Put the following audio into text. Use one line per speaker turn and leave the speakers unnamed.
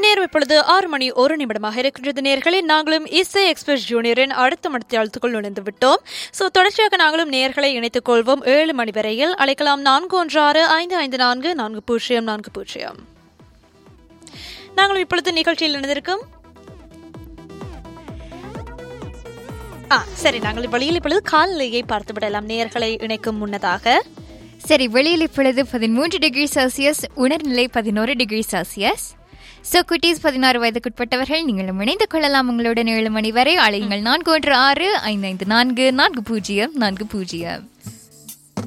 நேரம் இப்பொழுது ஆறு மணி ஒரு நிமிடமாக இருக்கின்றது நேர்களை நாங்களும் இசை எக்ஸ்பிரஸ் ஜூனியரின் அடுத்த மடத்தை அழுத்துக்குள் நுழைந்து விட்டோம் ஸோ தொடர்ச்சியாக நாங்களும் நேர்களை இணைத்துக் கொள்வோம் ஏழு மணி வரையில் அழைக்கலாம் நான்கு ஒன்று ஆறு ஐந்து ஐந்து நான்கு நான்கு பூஜ்ஜியம் நான்கு பூஜ்ஜியம் நாங்களும் இப்பொழுது நிகழ்ச்சியில் இணைந்திருக்கும் ஆ சரி நாங்கள் வழியில் இப்பொழுது காலநிலையை பார்த்து விடலாம் நேர்களை இணைக்கும் முன்னதாக
சரி வெளியில் இப்பொழுது பதிமூன்று டிகிரி செல்சியஸ் உணர்நிலை பதினோரு டிகிரி செல்சியஸ் ஸோ குட்டீஸ் பதினாறு வயதுக்குட்பட்டவர்கள் நீங்களும் இணைந்து கொள்ளலாம் உங்களுடன் ஏழு மணி வரை அழையுங்கள் நான்கு ஒன்று ஆறு ஐந்து ஐந்து நான்கு நான்கு பூஜ்ஜியம் நான்கு பூஜ்ஜியம்